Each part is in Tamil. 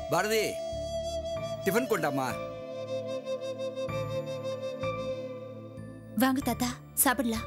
பாரதி டிஃபன் கொண்டாமா வாங்க தாத்தா சாப்பிடலாம்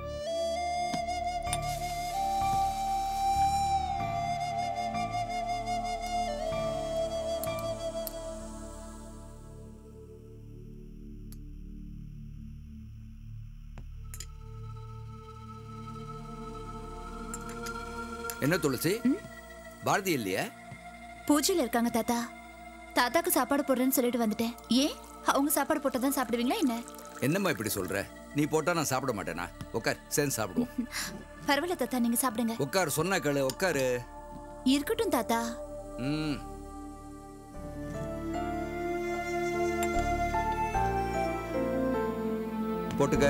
என்ன துளசி பாரதி இல்லையா பூஜையில இருக்காங்க தாத்தா தாத்தாக்கு சாப்பாடு போடுறேன்னு சொல்லிட்டு வந்துட்டேன் ஏன் அவங்க சாப்பாடு போட்டா தான் சாப்பிடுவீங்களா என்ன என்னம்மா இப்படி சொல்ற நீ போட்டா நான் சாப்பிட மாட்டேனா உட்கார் சேர்ந்து சாப்பிடுவோம் பரவாயில்ல தாத்தா நீங்க சாப்பிடுங்க உட்கார் சொன்ன கேளு உட்காரு இருக்கட்டும் தாத்தா ம் போட்டுக்க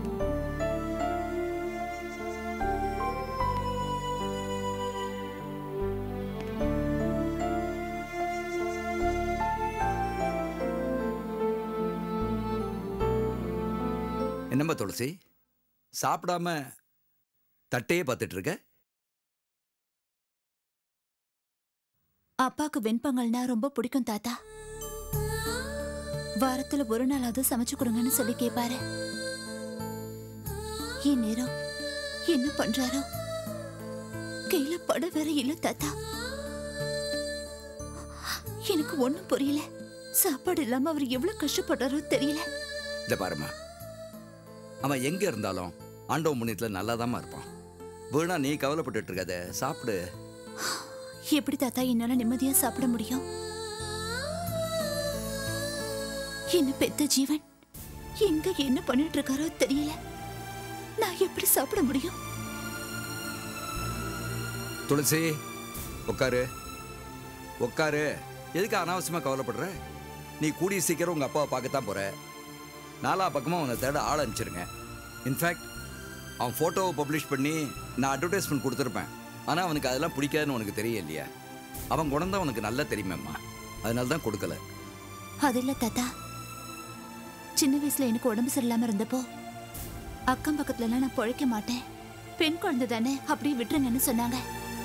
என்னம்மா துளசி சாப்பிடாம தட்டையே பார்த்துட்டு இருக்க அப்பாக்கு வெண்பொங்கல்னா ரொம்ப பிடிக்கும் தாத்தா வாரத்துல ஒரு நாளாவது சமைச்சு கொடுங்கன்னு சொல்லி கேட்பாரு இந்நேரம் என்ன பண்றாரோ கையில பட வேற இல்ல தாத்தா எனக்கு ஒண்ணும் புரியல சாப்பாடு இல்லாம அவர் எவ்வளவு கஷ்டப்படுறாரோ தெரியல இந்த பாரும்மா அவன் எங்க இருந்தாலும் ஆண்டவ முன்னியத்துல நல்லாதாம்மா இருப்பான் வீணா நீ கவலைப்பட்டுட்டு இருக்காத சாப்பிடு எப்படி தாத்தா என்னால நிம்மதியா சாப்பிட முடியும் என்ன பெத்த ஜீவன் எங்க என்ன பண்ணிட்டு இருக்காரோ தெரியல நான் எப்படி சாப்பிட முடியும் துளசி உட்காரு உட்காரு எதுக்கு அனாவசியமா கவலைப்படுற நீ கூடிய சீக்கிரம் உங்க அப்பாவை பார்க்கத்தான் போற நாலா பக்கமா உன்னை தேட ஆள் அனுப்பிச்சிருங்க இன்ஃபேக்ட் அவன் ஃபோட்டோவை பப்ளிஷ் பண்ணி நான் அட்வர்டைஸ்மெண்ட் கொடுத்துருப்பேன் ஆனால் அவனுக்கு அதெல்லாம் பிடிக்காதுன்னு உனக்கு தெரிய இல்லையா அவன் குணம் தான் உனக்கு நல்லா தெரியுமேம்மா அதனால தான் கொடுக்கல அது இல்ல தாத்தா சின்ன வயசுல எனக்கு உடம்பு சரியில்லாம இருந்தப்போ அக்கம் பக்கத்துல எல்லாம் நான் பொழைக்க மாட்டேன் பெண் குழந்தை தானே அப்படியே விட்டுருங்கன்னு சொன்னாங்க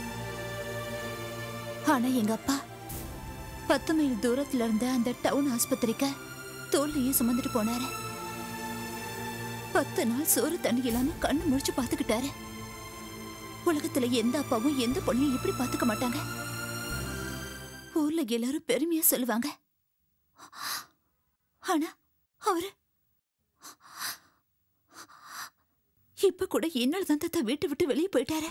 ஆனா எங்க அப்பா பத்து மைல் தூரத்துல இருந்த அந்த டவுன் ஆஸ்பத்திரிக்கு தோல்லையே சுமந்துட்டு போனாரு பத்து நாள் சோறு தண்ணி இல்லாம கண்ணு முழிச்சு பாத்துக்கிட்டாரு உலகத்துல எந்த அப்பாவும் எந்த பொண்ணையும் இப்படி பாத்துக்க மாட்டாங்க ஊர்ல எல்லாரும் பெருமையா சொல்லுவாங்க ஆனா அவரு இப்ப கூட என்னால தான் தாத்தா வீட்டை விட்டு வெளியே போயிட்டாரு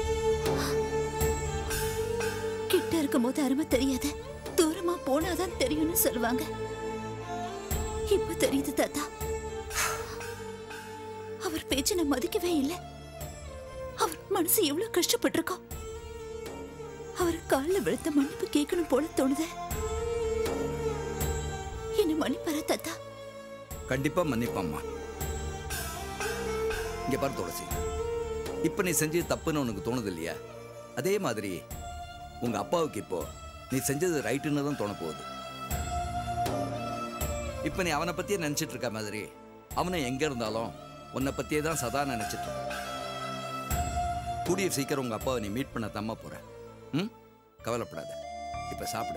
கிட்ட இருக்கும் போது அருமை தெரியாது தூரமா போனாதான் தெரியும்னு சொல்லுவாங்க இப்ப தெரியுது தாத்தா அவர் பேச்சு நான் மதிக்கவே இல்லை அவர் மனசு எவ்வளவு கஷ்டப்பட்டிருக்கோம் அவர் காலில் விழுத்த மன்னிப்பு கேட்கணும் போல தோணுது என்ன மன்னிப்பாரா தாத்தா கண்டிப்பா மன்னிப்பாம்மா இங்க பாரு துளசி இப்ப நீ செஞ்சது தப்புன்னு உனக்கு தோணுது இல்லையா அதே மாதிரி உங்க அப்பாவுக்கு இப்போ நீ செஞ்சது ரைட்டுன்னு தான் தோண போகுது இப்ப நீ அவனை பத்தியே நினைச்சிட்டு இருக்க மாதிரி அவனை எங்க இருந்தாலும் உன்னை பத்தியே தான் சதா நினைச்சிட்டு இருக்கான். கூடிய சீக்கிரம் உங்க அப்பாவை நீ மீட் பண்ண தம்மா போற ம் கவலைப்படாத இப்ப சாப்பிடு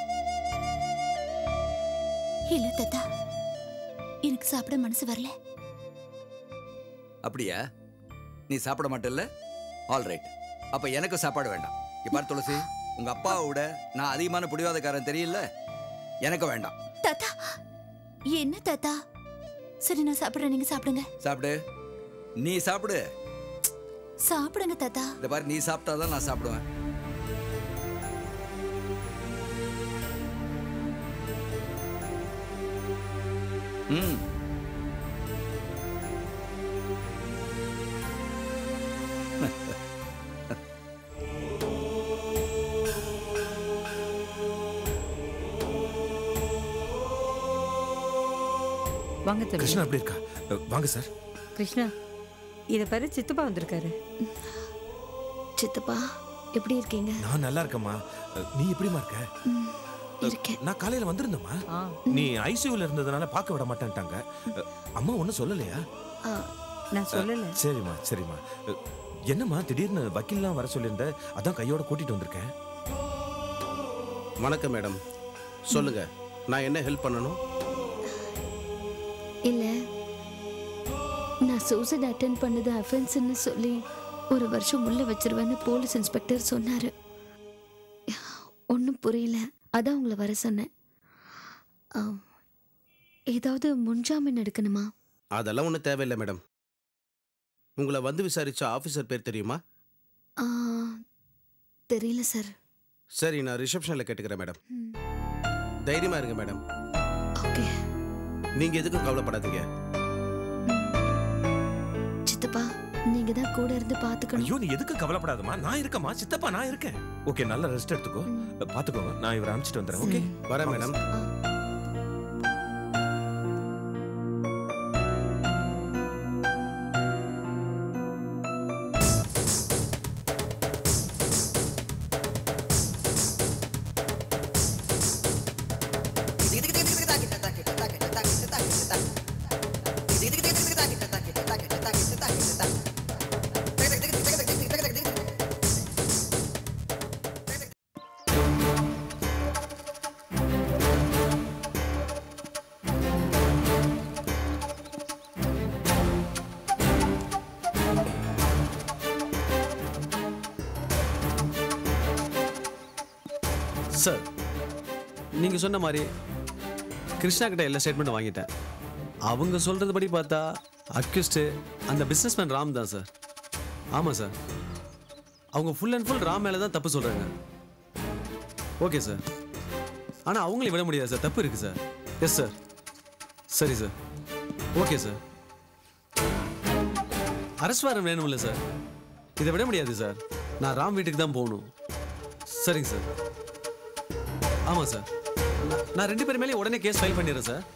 இல்ல தாத்தா எனக்கு சாப்பிட மனசு வரல அப்படியா நீ சாப்பிட மாட்டல்ல ஆல் ரைட் அப்ப எனக்கு சாப்பாடு வேண்டாம் இப்ப பாரு துளசி உங்க அப்பாவை விட நான் அதிகமான பிடிவாதக்காரன் தெரியல எனக்கு வேண்டாம் தாத்தா என்ன தாத்தா சரி நான் சாப்பிடுறேன் நீங்க சாப்பிடுங்க சாப்பிடு நீ சாப்பிடு சாப்பிடுங்க தாத்தா இந்த பாரு நீ சாப்பிட்டாதான் நான் சாப்பிடுவேன் ம் வாங்க தம்பி கிருஷ்ணா எப்படி இருக்கா அஹ், வாங்க சார் கிருஷ்ணா இதை பாரு சித்தப்பா வந்திருக்காரு சித்தப்பா எப்படி இருக்கீங்க நான் நல்லா இருக்கேம்மா அஹ், நீ எப்படிம்மா இருக்க இருக்கேன் நான் காலையில வந்திருந்தேம்மா ஆ நீ ஐசியூல இருந்ததுனால பார்க்க விட மாட்டேன்ட்டாங்க அஹ், அம்மா ஒன்றும் சொல்லலையா நான் சொல்லல சரிம்மா சரிம்மா அஹ், என்னம்மா திடீர்னு வக்கீல்லாம் வர சொல்லியிருந்த அதான் கையோட கூட்டிட்டு வந்திருக்கேன் வணக்கம் மேடம் சொல்லுங்க நான் என்ன ஹெல்ப் பண்ணணும் இல்ல நான் சூசைட் அட்டென்ட் பண்ணது அஃபென்ஸ்னு சொல்லி ஒரு வருஷம் உள்ள வச்சிருவேன்னு போலீஸ் இன்ஸ்பெக்டர் சொன்னாரு ஒன்றும் புரியல அதான் உங்களை வர சொன்னேன் ஆ, ஏதாவது முன்ஜாமீன் எடுக்கணுமா அதெல்லாம் ஒன்றும் தேவையில்லை மேடம் உங்களை வந்து விசாரிச்ச ஆஃபீஸர் பேர் தெரியுமா ஆ, தெரியல சார் சரி நான் ரிசப்ஷனில் கேட்டுக்கிறேன் மேடம் ம், தைரியமா இருங்க மேடம் ஓகே நீங்க எதுக்கும் கவலைப்படாதீங்க சித்தப்பா நீங்க தான் கூட இருந்து பாத்துக்கணும் ஐயோ நீ எதுக்கு கவலைப்படாதம்மா நான் இருக்கேம்மா சித்தப்பா நான் இருக்கேன் ஓகே நல்ல ரெஸ்ட் எடுத்துக்கோ ம். பாத்துக்கோங்க நான் இவரை அனுப்பிச்சிட்டு வந்துடுறேன் ஓகே வரேன் மேடம் ஆ. சார் நீங்கள் சொன்ன மாதிரி கிருஷ்ணா கிட்ட எல்லா ஸ்டேட்மெண்ட்டும் வாங்கிட்டேன் அவங்க சொல்கிறது படி பார்த்தா அக்யூஸ்டு அந்த பிஸ்னஸ்மேன் ராம் தான் சார் ஆமாம் சார் அவங்க ஃபுல் அண்ட் ஃபுல் ராம் மேலே தான் தப்பு சொல்கிறாங்க ஓகே சார் ஆனால் அவங்களையும் விட முடியாது சார் தப்பு இருக்குது சார் எஸ் சார் சரி சார் ஓகே சார் அரசு வாரம் வேணும்ல சார் இதை விட முடியாது சார் நான் ராம் வீட்டுக்கு தான் போகணும் சரிங்க சார் ஆமாம் சார் நான்- நான் ரெண்டு பேர் மேலேயும் உடனே கேஸ் ஃபைல் பண்ணிடுறேன் sir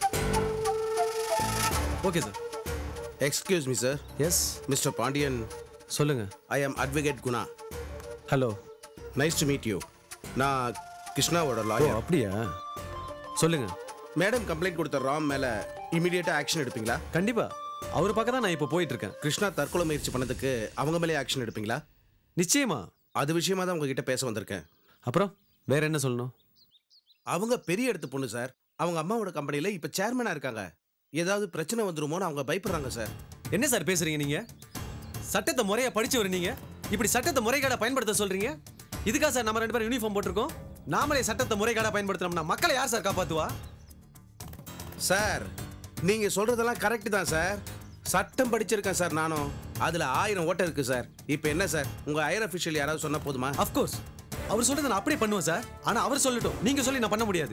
okay sir excuse me sir yes mister Pandiyan சொல்லுங்க I am advocate Guna hello nice to meet you நான் கிருஷ்ணாவோட ஓ லாயர் அப்படியா சொல்லுங்க மேடம் கம்ப்ளைண்ட் கொடுத்த ராம் மேல இமீடியட்டா ஆக்ஷன் எடுப்பீங்களா கண்டிப்பா அவர் பக்கம் தான் நான் இப்போ போயிட்டு இருக்கேன் கிருஷ்ணா தற்கொலை முயற்சி பண்ணதுக்கு அவங்க மேலே ஆக்ஷன் எடுப்பீங்களா நிச்சயமா அது விஷயமா தான் உங்ககிட்ட பேச வந்திருக்கேன் அப்புறம் வேற என்ன சொல்லணும் அவங்க பெரிய இடத்து பொண்ணு சார் அவங்க அம்மாவோட கம்பெனியில் இப்போ சேர்மனாக இருக்காங்க ஏதாவது பிரச்சனை வந்துருமோன்னு அவங்க பயப்படுறாங்க சார் என்ன சார் பேசுறீங்க நீங்க சட்டத்தை முறையா படிச்சவர் நீங்க இப்படி சட்டத்தை முறைகேடா பயன்படுத்த சொல்றீங்க இதுக்கா சார் நம்ம ரெண்டு பேரும் யூனிஃபார்ம் போட்டிருக்கோம் நாமளே சட்டத்தை முறைகேடா பயன்படுத்துறோம்னா மக்களை யார் சார் காப்பாத்துவா சார் நீங்கள் சொல்கிறதெல்லாம் கரெக்டு தான் சார் சட்டம் படிச்சிருக்கேன் சார் நானும் அதில் ஆயிரம் ஓட்டை இருக்குது சார் இப்போ என்ன சார் உங்கள் ஹையர் அஃபிஷியல் யாராவது சொன்னால் போதுமா அஃப்கோர்ஸ் அவர் சொல்றதை நான் அப்படியே பண்ணுவேன் சார் ஆனா அவர் சொல்லட்டும் நீங்க சொல்லி நான் பண்ண முடியாது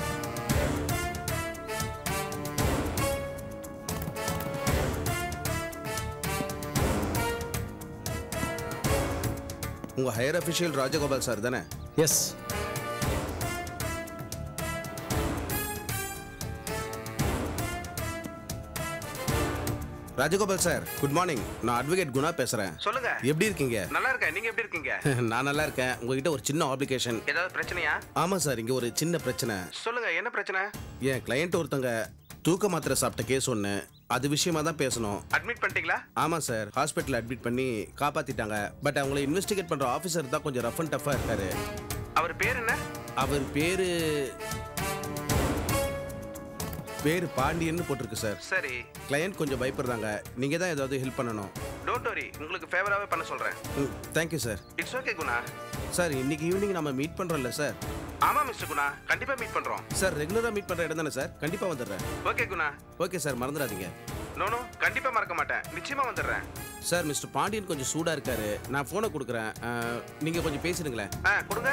உங்கள் ஹையர் அஃபிஷியல் ராஜகோபால் சார் தானே yes Rajagopal sir good morning நான் அட்வொகேட் குணா பேசுகிறேன் சொல்லுங்க எப்படி இருக்கீங்க நல்லா இருக்கேன் நீங்க எப்படி இருக்கீங்க நான் நல்லா இருக்கேன் உங்ககிட்ட ஒரு சின்ன ஆப்ளிகேஷன் ஏதாவது பிரச்சனையா ஆமாம் சார் இங்கே ஒரு சின்ன பிரச்சனை சொல்லுங்க என்ன பிரச்சனை என் கிளையண்ட் ஒருத்தங்க தூக்க மாத்திரை சாப்பிட்ட கேஸ் ஒன்று அது விஷயமா தான் பேசணும் அட்மிட் பண்ணிட்டீங்களா ஆமாம் சார் ஹாஸ்பிட்டல் அட்மிட் பண்ணி காப்பாற்றிட்டாங்க பட் அவங்கள இன்வெஸ்டிகேட் பண்ணுற ஆஃபீஸர் தான் கொஞ்சம் ரஃப் அண்ட் டஃப்பாக இருக்காரு அவர் பேர் என்ன அவர் பேரு பேர் பாண்டியன்னு போட்டிருக்கு சார் சரி கிளையண்ட் கொஞ்சம் பயப்படுறாங்க நீங்கள் தான் ஏதாவது ஹெல்ப் பண்ணணும் டோன்ட் வரி உங்களுக்கு ஃபேவராகவே பண்ண சொல்றேன் ம் thank you sir it's okay Guna sir இன்னைக்கு ஈவினிங் நம்ம மீட் பண்ணுறோம்ல சார் ஆமா மிஸ்டர் குணா கண்டிப்பா மீட் பண்றோம் சார் ரெகுலராக மீட் பண்ணுற இடம் தானே சார் கண்டிப்பாக வந்துடுறேன் ஓகே குணா ஓகே சார் மறந்துடாதீங்க நோ நோ கண்டிப்பா மறக்க மாட்டேன் நிச்சயமா வந்துடுறேன் சார் மிஸ்டர் பாண்டியன் கொஞ்சம் சூடாக இருக்காரு நான் ஃபோனை கொடுக்குறேன் நீங்கள் கொஞ்சம் பேசிடுங்களேன் ஆ கொடுங்க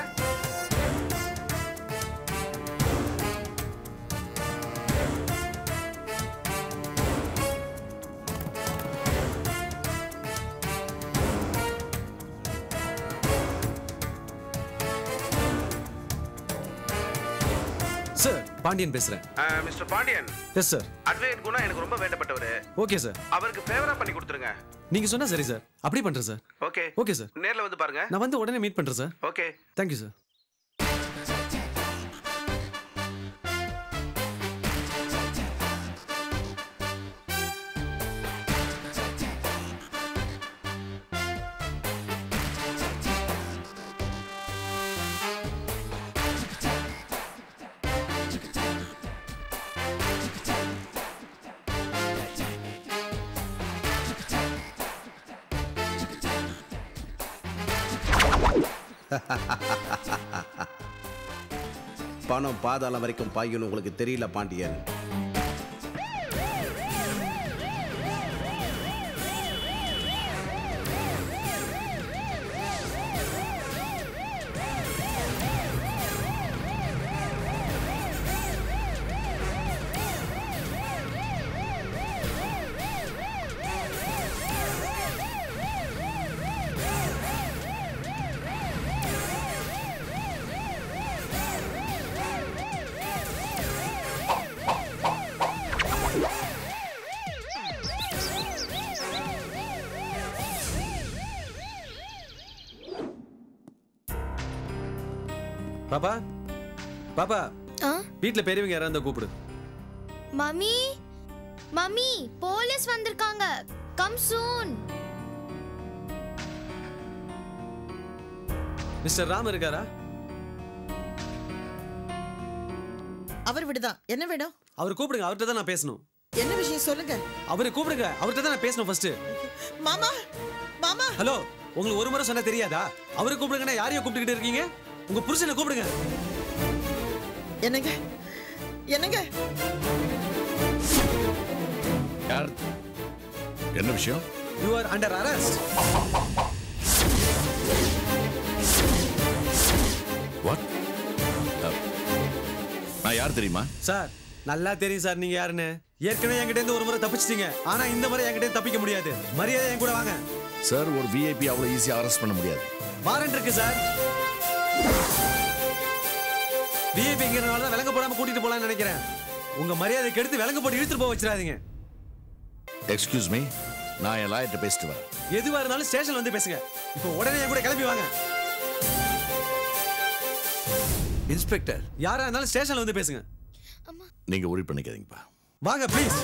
சார் பாண்டியன் பேசுறேன் mister Pandiyan yes sir advocate Guna எனக்கு ரொம்ப வேண்டப்பட்டவர் ஓகே சார் அவருக்கு ஃபேவரா பண்ணி கொடுத்துருங்க நீங்க சொன்னா சரி சார் அப்படி பண்றேன் சார் ஓகே ஓகே சார் நேர்ல வந்து பாருங்க நான் வந்து உடனே மீட் பண்றேன் சார் ஓகே தேங்க்யூ சார் பணம் பாதாளம் வரைக்கும் பாயும் உங்களுக்கு தெரியல பாண்டியன் பாப்பா பாப்பா ஆ வீட்ல பெரியவங்க யாராவது இருந்தா கூப்பிடு மம்மி மம்மி போலீஸ் வந்திருக்காங்க கம் சூன் மிஸ்டர் ராம் இருக்காரா அவர் விடுதான் என்ன வேணும் அவர் கூப்பிடுங்க அவர்கிட்ட தான் நான் பேசணும் என்ன விஷயம் சொல்லுங்க அவரை கூப்பிடுங்க அவர்கிட்ட தான் நான் பேசணும் ஃபர்ஸ்ட் மாமா மாமா ஹலோ உங்களுக்கு ஒரு முறை சொன்னா தெரியாதா அவரை கூப்பிடுங்கன்னா யாரையும் கூப்பிட்டுக்கிட்டு இருக்கீங்க உங்க புருஷனை கூப்பிடுங்க என்னங்க என்னங்க யார் என்ன விஷயம் you are under arrest what நான் யார் தெரியுமா சார் நல்லா தெரியும் சார் நீங்க யாருன்னு ஏற்கனவே என்கிட்ட இருந்து ஒரு முறை தப்பிச்சிட்டீங்க ஆனா இந்த முறை என்கிட்ட இருந்து தப்பிக்க முடியாது மரியாதை என் கூட வாங்க சார் ஒரு விஐபி அவ்வளவு ஈஸியா அரெஸ்ட் பண்ண முடியாது வாரண்ட் இருக்கு சார் விஐபிங்கிறனால தான் விலங்கு போடாம கூட்டிட்டு போலாம்னு நினைக்கிறேன் உங்க மரியாதை கெடுத்து விலங்கு போட்டு இழுத்துட்டு போக வச்சிடாதீங்க எக்ஸ்கியூஸ் மீ நான் என் லாயர்கிட்ட பேசிட்டு வரேன் எதுவா இருந்தாலும் ஸ்டேஷன் வந்து பேசுங்க இப்போ உடனே என் கூட கிளம்பி வாங்க இன்ஸ்பெக்டர் யாரா இருந்தாலும் ஸ்டேஷன்ல வந்து பேசுங்க நீங்க உரி பண்ணிக்காதீங்கப்பா வாங்க ப்ளீஸ்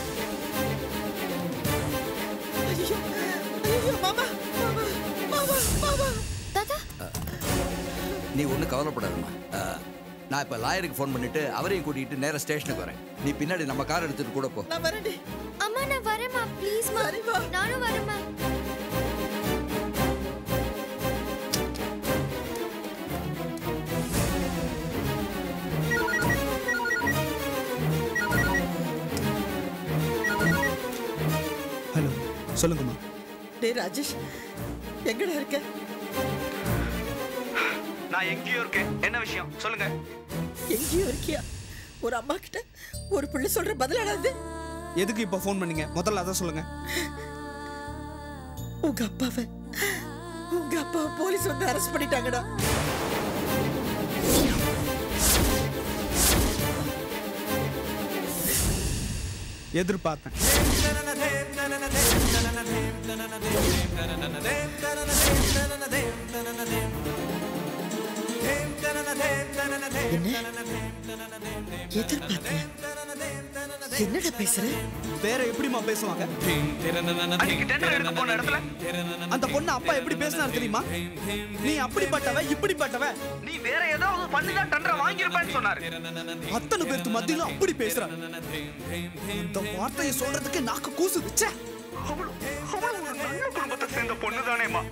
ஐயோ ஐயோ மாமா மாமா மாமா மாமா தாத்தா நீ ஒன்றும் கவலைப்படாதம்மா அஹ், நான் இப்போ லாயருக்கு ஃபோன் பண்ணிட்டு அவரையும் கூட்டிகிட்டு நேரா ஸ்டேஷனுக்கு வரேன் நீ பின்னாடி நம்ம கார் எடுத்துட்டு கூட போ நான் வரேன்டி அம்மா நான் வரேம்மா ப்ளீஸ்மா சரிம்மா. நானும் வரேம்மா ஹலோ சொல்லுங்கம்மா டேய் ராஜேஷ் எங்கடா இருக்க நான் எங்கேயோ இருக்கேன் என்ன விஷயம் சொல்லுங்க எங்கேயோ இருக்கியா ஒரு அம்மா கிட்ட ஒரு பிள்ளை சொல்ற பதிலாடாது எதுக்கு இப்போ ஃபோன் பண்ணீங்க முதல்ல அதை சொல்லுங்க உங்க அப்பாவை உங்க அப்பாவை போலீஸ் வந்து அரெஸ்ட் பண்ணிட்டாங்கடா எதிர்பார்த்தேன் எதிர்பார்த்தேன் என்னடா பேசுற வேற எப்படிம்மா பேசுவாங்க அன்னைக்கு டெண்டர் எடுக்க போன இடத்துல அந்த பொண்ணு அப்பா எப்படி பேசினார் தெரியுமா நீ அப்படிப்பட்டவ இப்படிப்பட்டவ நீ வேற ஏதாவது பண்ணி தான் டெண்டரை வாங்கியிருப்பேன்னு சொன்னாரு அத்தனை பேருக்கு மத்தியிலும் அப்படி பேசுற இந்த வார்த்தையை சொல்றதுக்கு நாக்கு கூசு வச்ச அவளும் அவளும் ஒரு நல்ல குடும்பத்தை சேர்ந்த பொண்ணு தானேம்மா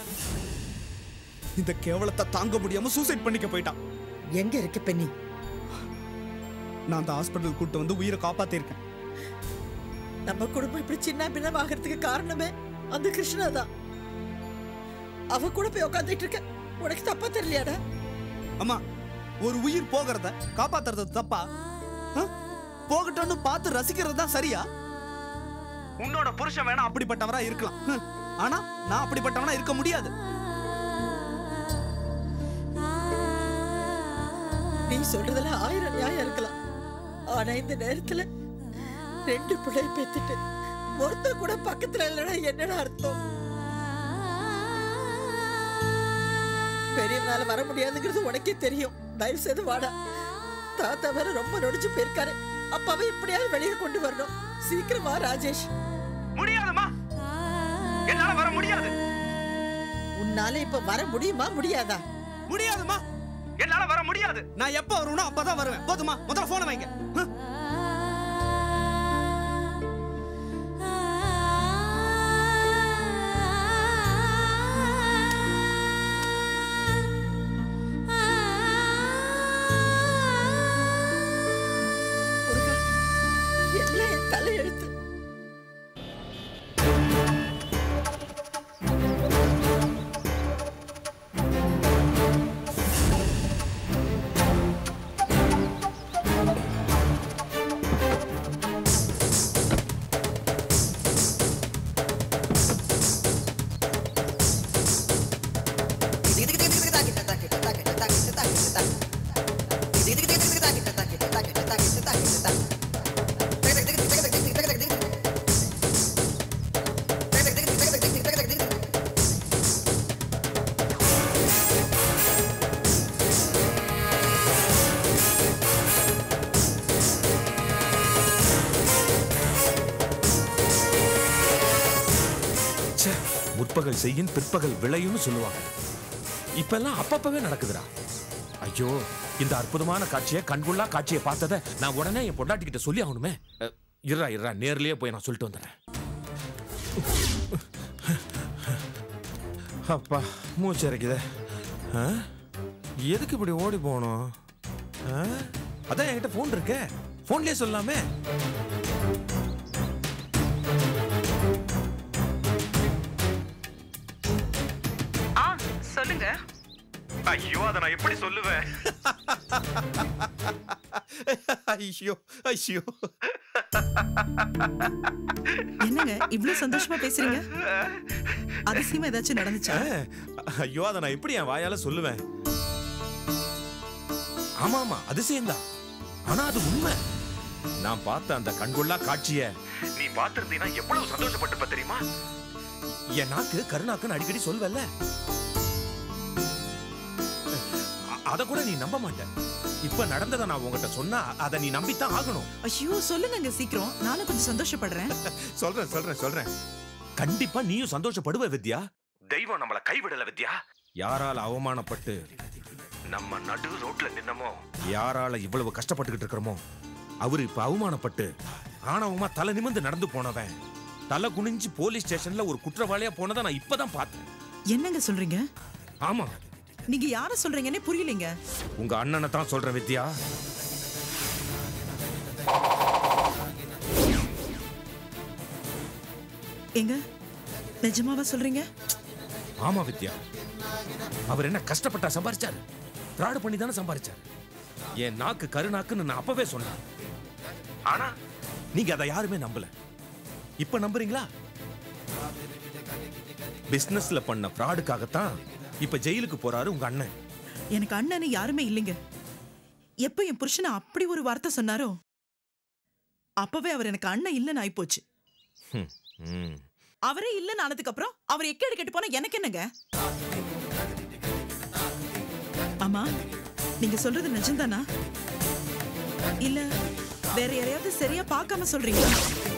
இந்த கேவலத்தை தாங்க முடியாம சூசைட் பண்ணிக்க போயிட்டான் எங்க இருக்க பெண்ணி நான் அந்த ஹாஸ்பிட்டல் கூட்டு வந்து உயிரை காப்பாத்திருக்கேன் நம்ம குடும்பம் இப்படி சின்ன பின்னமாகறதுக்கு காரணமே அந்த கிருஷ்ணா தான் அவ கூட போய் உட்காந்துட்டு இருக்க உனக்கு தப்பா தெரியலையாடா அம்மா ஒரு உயிர் போகிறத காப்பாத்துறது தப்பா ஆ? போகட்டும்னு பார்த்து ரசிக்கிறது தான் சரியா உன்னோட புருஷன் வேணா அப்படிப்பட்டவரா இருக்கலாம் ஹம். ஆனா நான் அப்படிப்பட்டவனா இருக்க முடியாது நீ சொல்றதுல ஆயிரம் நியாயம் இருக்கலாம் ஆனா இந்த நேரத்துல ரெண்டு பிள்ளை பெத்துட்டு ஒருத்த கூட பக்கத்துல இல்லைன்னா என்னடா அர்த்தம் பெரியவனால வர முடியாதுங்கிறது உனக்கே தெரியும் தயவு செய்து வாடா தாத்தா வேற ரொம்ப நொடிச்சு போயிருக்காரு அப்பாவை எப்படியாவது வெளியே கொண்டு வரணும் சீக்கிரமா ராஜேஷ் முடியாதுமா என்னால வர முடியாது உன்னால இப்ப வர முடியுமா முடியாதா முடியாதுமா என்னால வர முடியாது நான் எப்ப வருவேனோ அப்பதான் வருவேன் போதுமா முதல்ல போனை வைங்க ஹம். முற்பகல் செய்யின் பிற்பகல் விளையும்னு சொல்லுவாங்க இப்பெல்லாம் அப்பப்பவே நடக்குதுடா ஐயோ இந்த அற்புதமான காட்சியை கண்கொள்ளா காட்சியை பார்த்ததை நான் உடனே என் பொண்டாட்டிக்கிட்ட சொல்லி ஆகணுமே அஹ், இருடா இருடா நேர்லயே போய் நான் சொல்லிட்டு வந்துடுறேன் அப்பா மூச்சு இறக்குதே ஆ? எதுக்கு இப்படி ஓடி போகணும் ஆ? அதான் என்கிட்ட ஃபோன் இருக்கே ஃபோன்லயே சொல்லலாமே ஆ சொல்லுங்க ஐயோ அதை நான் எப்படி சொல்லுவேன் ஐயோ ஐயோ என்னங்க இவ்ளோ சந்தோஷமா பேசுறீங்க அதிசயமா ஏதாச்சும் நடந்துச்சா ஐயோ அதை நான் எப்படி என் வாயால சொல்லுவேன் ஆமா ஆமா அதிசயம்தான் ஆனா அது உண்மை நான் பார்த்த அந்த கண்கொள்ளா காட்சிய நீ பார்த்திருந்தீனா எவ்வளவு சந்தோஷப்பட்டிருப்ப தெரியுமா என் நாக்கு கருணாக்குன்னு அடிக்கடி சொல்வல்ல அ- அத கூட நீ நம்ப மாட்ட இப்ப நடந்ததை நான் உங்ககிட்ட சொன்னா அதை நீ நம்பித்தான் ஆகணும் ஐயோ சொல்லுங்க சீக்கிரம் நானும் கொஞ்சம் சந்தோஷப்படுறேன் சொல்றேன் சொல்றேன் சொல்றேன் கண்டிப்பா நீயும் சந்தோஷப்படுவ வித்யா தெய்வம் நம்மள கைவிடல வித்யா யாரால அவமானப்பட்டு நம்ம நடு ரோட்ல நின்னமோ யாரால இவ்வளவு கஷ்டப்பட்டுக்கிட்டு இருக்கிறோமோ அவரு இப்ப அவமானப்பட்டு ஆணவமா தலை நிமிர்ந்து நடந்து போனவன் தலை குனிஞ்சு போலீஸ் ஸ்டேஷன்ல ஒரு குற்றவாளியா போனதை நான் இப்பதான் பார்த்தேன் என்னங்க சொல்றீங்க ஆமா நீங்க யார சொல்றீங்கன்னே புரியலைங்க உங்க அண்ணனை தான் சொல்றேன் வித்யா ஏங்க நிஜமாவா சொல்றீங்க ஆமா வித்யா அவர் என்ன கஷ்டப்பட்டா சம்பாரிச்சாரு ஃப்ராடு பண்ணி தானே சம்பாரிச்சாரு என் நாக்கு கருநாக்குன்னு நான் அப்பவே சொன்னேன் ஆனா நீங்க அதை யாருமே நம்பல இப்ப நம்புறீங்களா பிசினஸ்ல பண்ண ஃப்ராடுக்காகத்தான் இப்ப ஜெயிலுக்கு போறாரு உங்க அண்ணன் எனக்கு அண்ணனு யாருமே இல்லைங்க எப்ப என் புருஷனை அப்படி ஒரு வார்த்தை சொன்னாரோ அப்பவே அவர் எனக்கு அண்ணன் இல்லைன்னு ஆயிப்போச்சு ஹம், ம். அவரே இல்லைன்னு ஆனதுக்கு அப்புறம் அவர் எக்கேடு கெட்டு போனா எனக்கு என்னங்க ஆமா நீங்க சொல்றது நிஜம்தானா இல்ல வேற யாரையாவது சரியா பார்க்காம சொல்றீங்களா